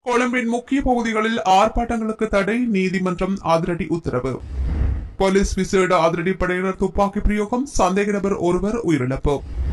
கொழும்பின் முக்கிய பகுதிகளில் ஆர்ப்பாட்டங்களுக்கு தடை நீதிமன்றம் அதிரடி உத்தரவு போலீஸ் விசேட அதிரடி படையினர் துப்பாக்கி பிரயோகம் சந்தேக நபர் ஒருவர் உயிரிழப்பு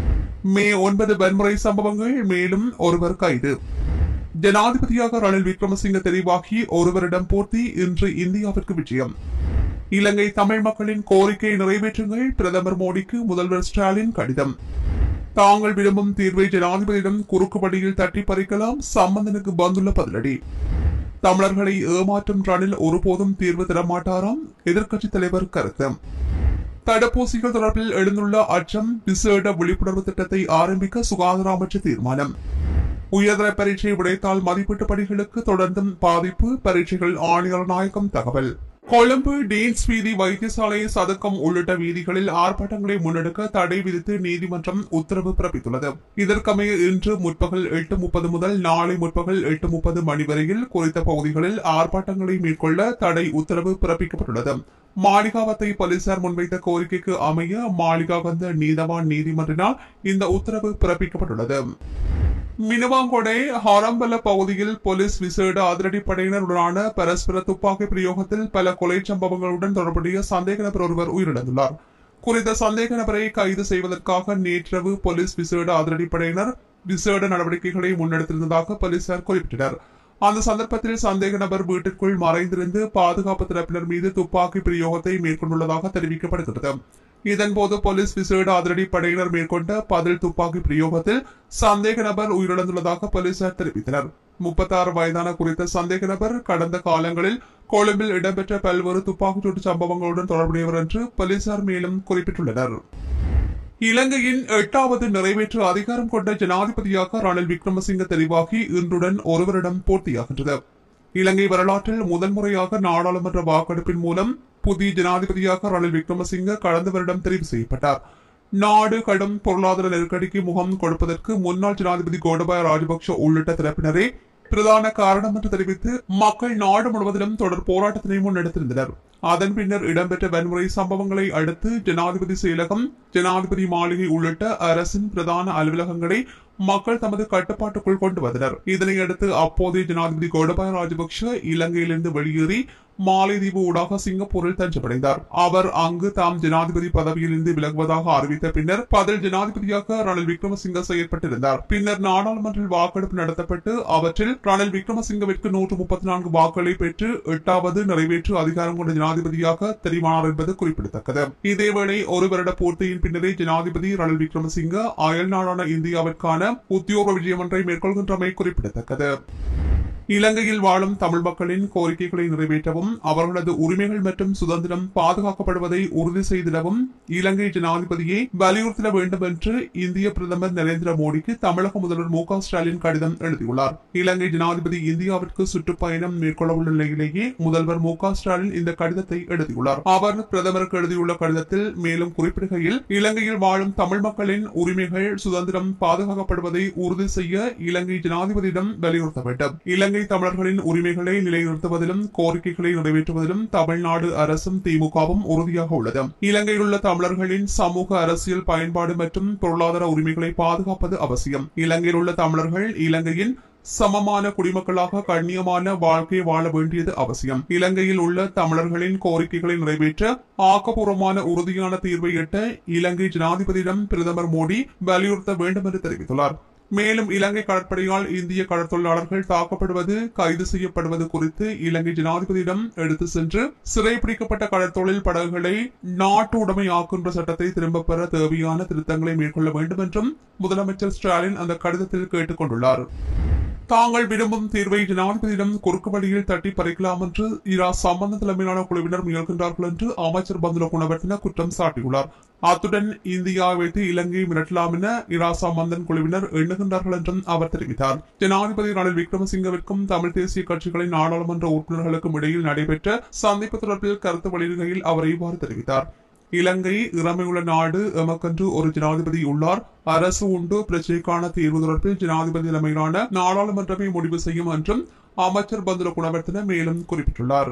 மே ஒன்பது வன்முறை சம்பவங்கள் மேலும் ஒருவர் கைது ஜனாதிபதியாக ரணில் விக்ரமசிங்க தெரிவாகி ஒருவரிடம் பூர்த்தி இன்று இந்தியாவிற்கு விஜயம் இலங்கை தமிழ் மக்களின் கோரிக்கையை நிறைவேற்றுங்கள் பிரதமர் மோடிக்கு முதல்வர் ஸ்டாலின் கடிதம் தாங்கள் விரும்பும் தீர்வை ஜனாதிபதியிடம் குறுக்குவழியில் தட்டி பறிக்கலாம் சம்பந்தனுக்கு வந்துள்ள பதிலடி தமிழர்களை ஏமாற்றும் ரணில் ஒருபோதும் தீர்வு தரமாட்டாராம் எதிர்க்கட்சித் தலைவர் கருத்து தடுப்பூசிகள் தொடர்பில் எழுந்துள்ள அச்சம் விசேட விழிப்புணர்வு திட்டத்தை ஆரம்பிக்க சுகாதார அமைச்சர் தீர்மானம் உயர்தர பரீட்சை விடைத்தாள் மதிப்பீட்டு பணிகளுக்கு தொடர்ந்தும் பாதிப்பு பரீட்சைகள் ஆணையர் நாயகம் தகவல் கொழும்பு டீன்ஸ் வீதி வைத்தியசாலை சதுக்கம் உள்ளிட்ட வீதிகளில் ஆர்ப்பாட்டங்களை முன்னெடுக்க தடை விதித்து நீதிமன்றம் உத்தரவு பிறப்பித்துள்ளது இதற்கமைய இன்று முற்பகல் எட்டு முப்பது முதல் நாளை முற்பகல் எட்டு முப்பது மணி வரையில் குறித்த பகுதிகளில் ஆர்ப்பாட்டங்களை மேற்கொள்ள தடை உத்தரவு பிறப்பிக்கப்பட்டுள்ளது மாளிகாவத்தை போலீசார் முன்வைத்த கோரிக்கைக்கு அமைய மாளிகாவந்த நீதவான் நீதிமன்றினால் இந்த உத்தரவு பிறப்பிக்கப்பட்டுள்ளது மினுவாங்கொடை ஹாரம்பல பகுதியில் போலீஸ் விசேட அதிரடிப்படையினருடனான பரஸ்பர துப்பாக்கி பிரயோகத்தில் பல கொலை சம்பவங்களுடன் தொடர்புடைய சந்தேக நபர் ஒருவர் உயிரிழந்துள்ளார் குறித்த சந்தேக நபரை கைது செய்வதற்காக நேற்றிரவு போலீஸ் விசேட அதிரடிப்படையினர் விசேட நடவடிக்கைகளை முன்னெடுத்திருந்ததாக போலீசார் குறிப்பிட்டனர் அந்த சந்தர்ப்பத்தில் சந்தேக நபர் வீட்டிற்குள் மறைந்திருந்து பாதுகாப்பு தரப்பினர் மீது துப்பாக்கி பிரயோகத்தை மேற்கொண்டுள்ளதாக தெரிவிக்கப்படுகிறது இதன்போது போலீஸ் விசேட அதிரடி படையினர் மேற்கொண்ட பதில் துப்பாக்கி பிரயோகத்தில் சந்தேக நபர் உயிரிழந்துள்ளதாக போலீசார் தெரிவித்தனர் முப்பத்தாறு வயதான குறித்த சந்தேக நபர் கடந்த காலங்களில் கொழும்பில் இடம்பெற்ற பல்வேறு துப்பாக்கிச்சூட்டு சம்பவங்களுடன் தொடர்புடையவர் என்று போலீசார் மேலும் குறிப்பிட்டுள்ளனர் இலங்கையின் எட்டாவது நிறைவேற்று அதிகாரம் கொண்ட ஜனாதிபதியாக ரணில் விக்ரமசிங்க தெரிவாகி இன்றுடன் ஒருவரிடம் பூர்த்தியாகின்றது இலங்கை வரலாற்றில் முதன்முறையாக நாடாளுமன்ற வாக்கெடுப்பின் மூலம் புதிய ஜனாதிபதியாக ரணில் விக்ரமசிங்க கடந்த வருடம் தெரிவு செய்யப்பட்டார் நாடு கடும் பொருளாதார நெருக்கடிக்கு முகம் கொடுப்பதற்கு முன்னாள் ஜனாதிபதி கோடபாய ராஜபக்ஷ உள்ளிட்ட தரப்பினரே பிரதான காரணம் என்று தெரிவித்து மக்கள் நாடு முழுவதிலும் தொடர் போராட்டத்தினை முன்னெடுத்திருந்தனர் அதன் பின்னர் இடம்பெற்ற வன்முறை சம்பவங்களை அடுத்து ஜனாதிபதி செயலகம் ஜனாதிபதி மாளிகை உள்ளிட்ட அரசின் பிரதான அலுவலகங்களை மக்கள் தமது கட்டுப்பாட்டுக்குள் கொண்டு வந்தனர் இதனையடுத்து அப்போதைய ஜனாதிபதி கோடபாய ராஜபக்ஷ இலங்கையிலிருந்து வெளியேறி மாலைதீவு ஊடாக சிங்கப்பூரில் தஞ்சமடைந்தார் அவர் அங்கு தாம் ஜனாதிபதி பதவியிலிருந்து விலகுவதாக அறிவித்த பின்னர் பதில் ஜனாதிபதியாக ரணில் விக்ரமசிங்க செயற்பட்டிருந்தார் பின்னர் நாடாளுமன்றில் வாக்கெடுப்பு நடத்தப்பட்டு அவற்றில் ரணில் விக்ரமசிங்கவிற்கு நூற்று முப்பத்தி நான்கு வாக்குகளை பெற்று எட்டாவது நிறைவேற்று அதிகாரம் கொண்ட ஜனாதிபதியாக தெரிவானார் என்பது குறிப்பிடத்தக்கது இதேவேளை ஒரு வருட பூர்த்தியின் பின்னரே ஜனாதிபதி ரணில் விக்ரமசிங்க அயல் நாடான இந்தியாவிற்கான உத்தியோக விஜயம் ஒன்றை மேற்கொள்கின்றமை குறிப்பிடத்தக்கது இலங்கையில் வாழும் தமிழ் மக்களின் கோரிக்கைகளை நிறைவேற்றவும் அவர்களது உரிமைகள் மற்றும் சுதந்திரம் பாதுகாக்கப்படுவதை உறுதி செய்திடவும் இலங்கை ஜனாதிபதியை வலியுறுத்திட வேண்டும் என்று இந்திய பிரதமர் நரேந்திர மோடிக்கு தமிழக முதல்வர் மு க ஸ்டாலின் கடிதம் எழுதியுள்ளார் இலங்கை ஜனாதிபதி இந்தியாவிற்கு சுற்றுப்பயணம் மேற்கொள்ள உள்ள நிலையிலேயே முதல்வர் மு க ஸ்டாலின் இந்த கடிதத்தை எழுதியுள்ளார் அவர் பிரதமருக்கு எழுதியுள்ள கடிதத்தில் மேலும் குறிப்பிடுகையில் இலங்கையில் வாழும் தமிழ் மக்களின் உரிமைகள் சுதந்திரம் பாதுகாக்கப்படுவதை உறுதி செய்ய இலங்கை ஜனாதிபதியிடம் வலியுறுத்த வேண்டும் இலங்கை தமிழர்களின் உரிமைகளை நிலைநிறுத்துவதிலும் கோரிக்கைகளை நிறைவேற்றுவதிலும் தமிழ்நாடு அரசும் திமுகவும் உறுதியாக உள்ளது இலங்கையில் உள்ள தமிழர்களின் சமூக அரசியல் பயன்பாடு மற்றும் பொருளாதார உரிமைகளை பாதுகாப்பது அவசியம் இலங்கையில் உள்ள தமிழர்கள் இலங்கையின் சமமான குடிமக்களாக கண்ணியமான வாழ்க்கை வாழ வேண்டியது அவசியம் இலங்கையில் உள்ள தமிழர்களின் கோரிக்கைகளை நிறைவேற்ற ஆக்கப்பூர்வமான உறுதியான தீர்வை எட்ட இலங்கை ஜனாதிபதியிடம் பிரதமர் மோடி வலியுறுத்த வேண்டும் என்று தெரிவித்துள்ளார் மேலும் இலங்கை கடற்படையால் இந்திய கடற்தொழிலாளர்கள் தாக்கப்படுவது கைது செய்யப்படுவது குறித்து இலங்கை ஜனாதிபதியிடம் எடுத்து சென்று சிறைப்பிடிக்கப்பட்ட கடற்தொழில் படகுகளை நாட்டு உடைமையாக்குகின்ற சட்டத்தை திரும்பப் பெற தேவையான திருத்தங்களை மேற்கொள்ள வேண்டும் என்றும் முதலமைச்சர் ஸ்டாலின் அந்த கடிதத்தில் கேட்டுக் கொண்டுள்ளார் தாங்கள் விரும்பும் தீர்வை ஜனாதிபதியிடம் குறுக்கு வழியில் தட்டி பறிக்கலாம் என்று இரா சம்பந்த தலைமையிலான குழுவினர் முயல்கின்றார்கள் என்று அமைச்சர் பந்துல குணவர்த்தன குற்றம் சாட்டியுள்ளார் அத்துடன் இந்தியாவை வைத்து இலங்கையை மிரட்டலாம் என இரா சம்பந்தன் குழுவினர் எண்ணுகின்றார்கள் என்றும் அவர் தெரிவித்தார் ஜனாதிபதி ரணில் விக்ரமசிங்கவிற்கும் தமிழ் தேசிய கட்சிகளின் நாடாளுமன்ற உறுப்பினர்களுக்கும் இடையில் நடைபெற்ற சந்திப்பு தொடர்பில் கருத்து வெளியிடுகையில் அவர் இவ்வாறு தெரிவித்தார் இலங்கை இறமையுள்ள நாடு எமக்கென்று ஒரு ஜனாதிபதி உள்ளார் அரசு உண்டு பிரச்சனைக்கான தீர்வு தொடர்பில் ஜனாதிபதி தலைமையிலான நாடாளுமன்றமே முடிவு செய்யும் என்றும் அமைச்சர் பந்துல குணவர்த்தன மேலும் குறிப்பிட்டுள்ளார்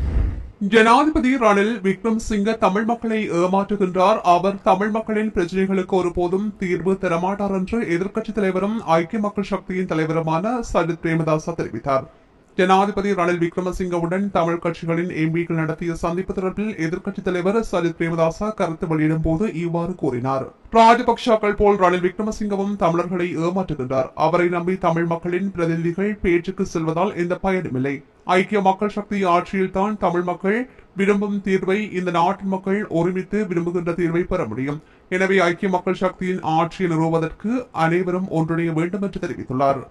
ஜனாதிபதி ரணில் விக்ரம் சிங்க தமிழ் மக்களை ஏமாற்றுகின்றார் அவர் தமிழ் மக்களின் பிரச்சனைகளுக்கு ஒருபோதும் தீர்வு தரமாட்டார் என்று எதிர்க்கட்சித் தலைவரும் ஐக்கிய மக்கள் சக்தியின் தலைவருமான சஜித் பிரேமதாசா தெரிவித்தார் ஜனாதிபதி ரணில் விக்ரமசிங்கவுடன் தமிழ் கட்சிகளின் எம்பிக்கள் நடத்திய சந்திப்பு தொடர்பில் எதிர்க்கட்சித் தலைவர் சஜித் பிரேமதாசா கருத்து வெளியிடும் போது இவ்வாறு கூறினார் ராஜபக்சாக்கள் போல் ரணில் விக்ரமசிங்கவும் தமிழர்களை ஏமாற்றுகின்றார் அவரை நம்பி தமிழ் மக்களின் பிரதிநிதிகள் பேச்சுக்கு செல்வதால் எந்த பயனுமில்லை ஐக்கிய மக்கள் சக்தி ஆட்சியில்தான் தமிழ் மக்கள் விரும்பும் தீர்வை இந்த நாட்டின் மக்கள் ஒருமித்து விரும்புகின்ற தீர்வை பெற முடியும் எனவே ஐக்கிய மக்கள் சக்தியின் ஆட்சியை நிறுவுவதற்கு அனைவரும் ஒன்றிணைய வேண்டும் என்று தெரிவித்துள்ளார்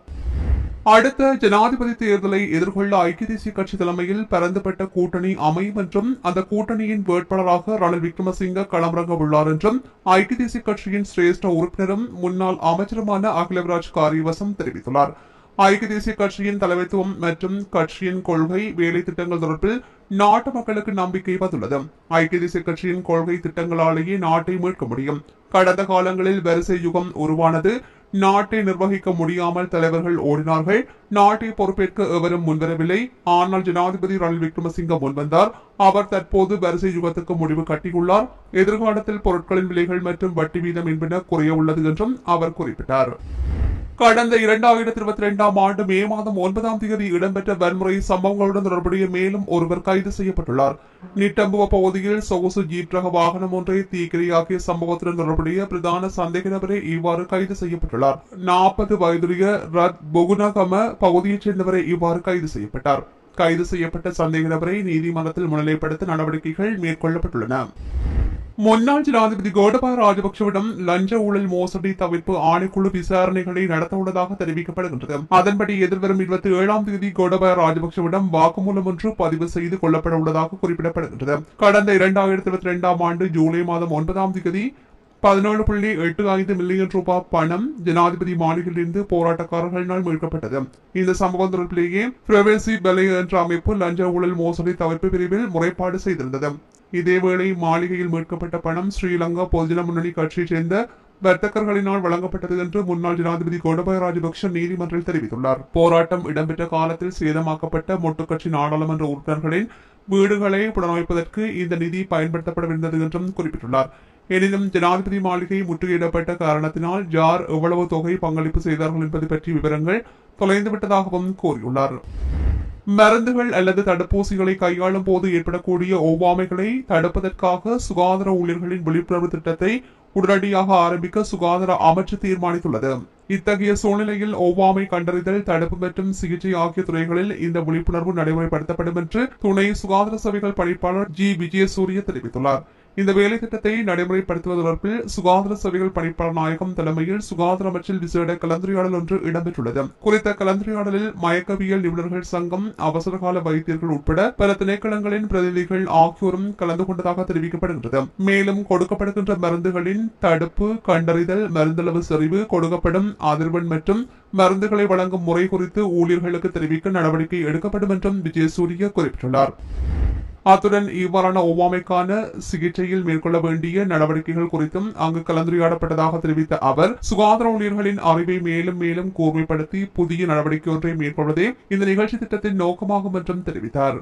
அடுத்த ஜனாதிபதி தேர்தலை எதிர்கொள்ள ஐக்கிய தேசிய கட்சி தலைமையில் பரந்துபட்ட கூட்டணி அமையும் என்றும் அந்த கூட்டணியின் வேட்பாளராக ரணில் விக்ரமசிங்க களமிறங்க உள்ளார் என்றும் ஐக்கிய தேசிய கட்சியின் சிரேஷ்ட உறுப்பினரும் முன்னாள் அமைச்சருமான அகிலவராஜ் காரியவசம் தெரிவித்துள்ளார் ஐக்கிய தேசிய கட்சியின் தலைமைத்துவம் மற்றும் கட்சியின் கொள்கை வேலை திட்டங்கள் தொடர்பில் நாட்டு மக்களுக்கு நம்பிக்கை வந்துள்ளது ஐக்கிய தேசிய கட்சியின் கொள்கை திட்டங்களாலேயே நாட்டை மீட்க முடியும் கடந்த காலங்களில் வரிசை யுகம் உருவானது நாட்டை நிர்வகிக்க முடியாமல் தலைவர்கள் ஓடினார்கள் நாட்டை பொறுப்பேற்க எவரும் முன்வரவில்லை ஆனால் ஜனாதிபதி ரணில் விக்ரமசிங்க முன்வந்தார் அவர் தற்போது வரிசை யுகத்துக்கு முடிவு கட்டியுள்ளார் எதிர்காலத்தில் பொருட்களின் விலைகள் மற்றும் வட்டி வீதம் என்பன குறைய உள்ளது என்றும் அவர் குறிப்பிட்டார் கடந்த இரண்டாயிரத்தி இருபத்தி இரண்டாம் ஆண்டு மே மாதம் ஒன்பதாம் தேதி இடம்பெற்ற வன்முறை சம்பவங்களுடன் தொடர்புடைய மேலும் ஒருவர் கைது செய்யப்பட்டுள்ளார் நிட்டம்புவ பகுதியில் சொகுசு ஜீப் ரக வாகனம் ஒன்றை தீக்கிரையாக்கிய சம்பவத்துடன் தொடர்புடைய பிரதான சந்தேக நபரே இவ்வாறு கைது செய்யப்பட்டுள்ளார் நாற்பது வயதுடைய ரத் பொகுனகம பகுதியைச் சேர்ந்தவரை இவ்வாறு கைது செய்யப்பட்டார் கைது செய்யப்பட்ட சந்தேக நபரை நீதிமன்றத்தில் முன்னிலைப்படுத்த நடவடிக்கைகள் மேற்கொள்ளப்பட்டுள்ளன முன்னாள் ஜனாதிபதி கோடபாய ராஜபக்சவிடம் லஞ்ச ஊழல் மோசடி தவிர்ப்பு ஆணைக்குழு விசாரணைகளை நடத்த உள்ளதாக தெரிவிக்கப்படுகின்றது அதன்படி எதிர்வரும் இருபத்தி ஏழாம் தேதி கோடபாய ராஜபக்சவிடம் வாக்குமூலம் ஒன்று பதிவு செய்து கொள்ளப்பட உள்ளதாக குறிப்பிடப்படுகின்றது கடந்த இரண்டாயிரத்தி இருபத்தி இரண்டாம் ஆண்டு ஜூலை மாதம் ஒன்பதாம் தேதி பதினேழு புள்ளி எட்டு ஐந்து மில்லியன் ரூபாய் பணம் ஜனாதிபதி மாளிகையிலிருந்து போராட்டக்காரர்களினால் மீட்கப்பட்டது இந்த சம்பவம் தொடர்பிலேயே பிரவேசி பலை என்ற அமைப்பு லஞ்ச ஊழல் மோசடி தவிர்ப்பு பிரிவில் முறைப்பாடு செய்திருந்தது இதேவேளை மாளிகையில் மீட்கப்பட்ட பணம் ஸ்ரீலங்கா பொதுஜன முன்னணி கட்சியைச் சேர்ந்த வர்த்தகர்களினால் வழங்கப்பட்டது என்று முன்னாள் ஜனாதிபதி கோடபாய ராஜபக்ஷ நீதிமன்றில் தெரிவித்துள்ளார் போராட்டம் இடம்பெற்ற காலத்தில் சேதமாக்கப்பட்ட மொட்டுக்கட்சி நாடாளுமன்ற உறுப்பினர்களின் வீடுகளை புனரமைப்பதற்கு இந்த நிதி பயன்படுத்தப்படவிருந்தது என்றும் குறிப்பிட்டுள்ளார் எனினும் ஜனாதிபதி மாளிகை முற்றுகையிடப்பட்ட காரணத்தினால் ஜார் எவ்வளவு தொகை பங்களிப்பு செய்தார்கள் என்பது பற்றிய விவரங்கள் தொலைந்துவிட்டதாகவும் கூறியுள்ளார் மருந்துகள் அல்லது தடுப்பூசிகளை கையாளும் போது ஏற்படக்கூடிய ஒவ்வாமைகளை தடுப்பதற்காக சுகாதார ஊழியர்களின் விழிப்புணர்வு திட்டத்தை உடனடியாக ஆரம்பிக்க சுகாதார அமைச்சு தீர்மானித்துள்ளது இத்தகைய சூழ்நிலையில் ஒவ்வாமை கண்டறிதல் தடுப்பு மற்றும் சிகிச்சை ஆகிய துறைகளில் இந்த விழிப்புணர்வு நடைமுறைப்படுத்தப்படும் என்று துணை சுகாதார சபைகள் பணிப்பாளர் ஜி விஜயசூரிய தெரிவித்துள்ளார் இந்த வேலை திட்டத்தை நடைமுறைப்படுத்துவது தொடர்பில் சுகாதார சபைகள் பணிப்பாளர் நாயகம் தலைமையில் சுகாதார அமைச்சில் விசேட கலந்துரையாடல் ஒன்று இடம்பெற்றுள்ளது குறித்த கலந்துரையாடலில் மயக்கவியல் நிபுணர்கள் சங்கம் அவசரகால வைத்தியர்கள் உட்பட பல திணைக்களங்களின் பிரதிநிதிகள் ஆகியோரும் கலந்து கொண்டதாக தெரிவிக்கப்படுகின்றது மேலும் கொடுக்கப்படுகின்ற மருந்துகளின் தடுப்பு கண்டறிதல் மருந்தளவு செறிவு கொடுக்கப்படும் அதிர்வெண் மற்றும் மருந்துகளை வழங்கும் முறை குறித்து ஊழியர்களுக்கு தெரிவிக்க நடவடிக்கை எடுக்கப்படும் என்றும் விஜயசூரிய குறிப்பிட்டுள்ளார் அத்துடன் இவ்வாறான ஒவ்வாமைக்கான சிகிச்சையில் மேற்கொள்ள வேண்டிய நடவடிக்கைகள் குறித்தும் அங்கு கலந்துரையாடப்பட்டதாக தெரிவித்த அவர் சுகாதார ஊழியர்களின் அறிவை மேலும் மேலும் கூர்மைப்படுத்தி புதிய நடவடிக்கை ஒன்றை மேற்கொள்வதே இந்த நிகழ்ச்சி திட்டத்தின் நோக்கமாகும் என்றும் தெரிவித்தார்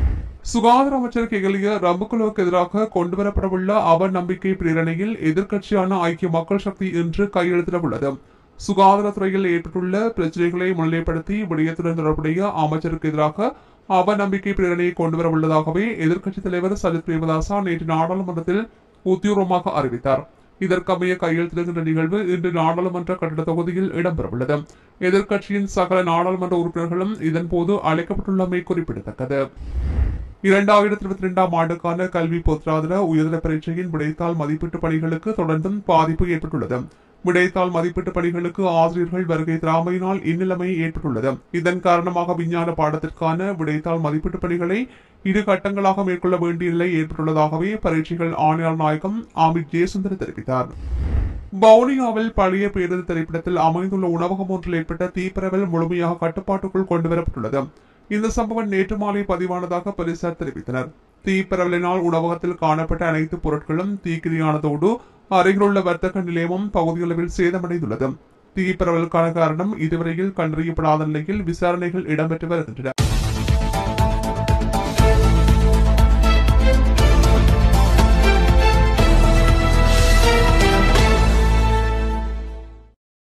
சுகாதார அமைச்சர் கெகலிய ரம்புக்குழுவுக்கு எதிராக கொண்டுவரப்படவுள்ள அவநம்பிக்கை பிரேரணையில் எதிர்க்கட்சியான ஐக்கிய மக்கள் சக்தி இன்று கையெழுத்திடவுள்ளது சுகாதாரத்துறையில் ஏற்பட்டுள்ள பிரச்சனைகளை முன்னிலைப்படுத்தி விடயத்துடன் தொடர்புடைய அமைச்சருக்கு எதிராக அவநம்பிக்கை பிரேரணையை கொண்டுவர உள்ளதாகவே எதிர்க்கட்சித் தலைவர் சஜித் பிரேமதாசா நேற்று நாடாளுமன்றத்தில் உத்தியோகமாக அறிவித்தார் இதற்கமைய கையெழுத்திடுகின்ற நிகழ்வு இன்று நாடாளுமன்ற கட்டிட தொகுதியில் இடம்பெறவுள்ளது எதிர்க்கட்சியின் சகல நாடாளுமன்ற உறுப்பினர்களும் இதன்போது அழைக்கப்பட்டுள்ளமை குறிப்பிடத்தக்கது இரண்டாயிரத்தி இருபத்தி இரண்டாம் ஆண்டுக்கான கல்வி பொதுராதர உயர்தர பரீட்சையின் விடைத்தாள் மதிப்பீட்டு பணிகளுக்கு தொடர்ந்தும் பாதிப்பு ஏற்பட்டுள்ளது விடைத்தாள் மதிப்பீட்டு பணிகளுக்கு ஆசிரியர்கள் வருகை தராமையினால் இந்நிலைமை ஏற்பட்டுள்ளது இதன் காரணமாக விஞ்ஞான பாடத்திற்கான விடைத்தாள் மதிப்பீட்டு பணிகளை இரு கட்டங்களாக மேற்கொள்ள வேண்டிய நிலை ஏற்பட்டுள்ளதாகவே பரீட்சைகள் ஆணையாளர் நாயகம் அமித் ஜெயசுந்தர் தெரிவித்தார் வவுனியாவில் பழைய பேருந்து திரைப்படத்தில் அமைந்துள்ள உணவகம் ஒன்றில் ஏற்பட்ட தீப்பரவல் முழுமையாக கட்டுப்பாட்டுக்குள் கொண்டுவரப்பட்டுள்ளது இந்த சம்பவம் நேற்று மாலை பதிவானதாக போலீசார் தெரிவித்தனர் தீப்பரவலினால் உணவகத்தில் காணப்பட்ட அனைத்து பொருட்களும் தீக்கிரியானதோடு அருகிலுள்ள வர்த்தக நிலையமும் பகுதியளவில் சேதமடைந்துள்ளது தீப்பரவலுக்கான காரணம் இதுவரையில் கண்டறியப்படாத நிலையில் விசாரணைகள் இடம்பெற்று வருகின்றன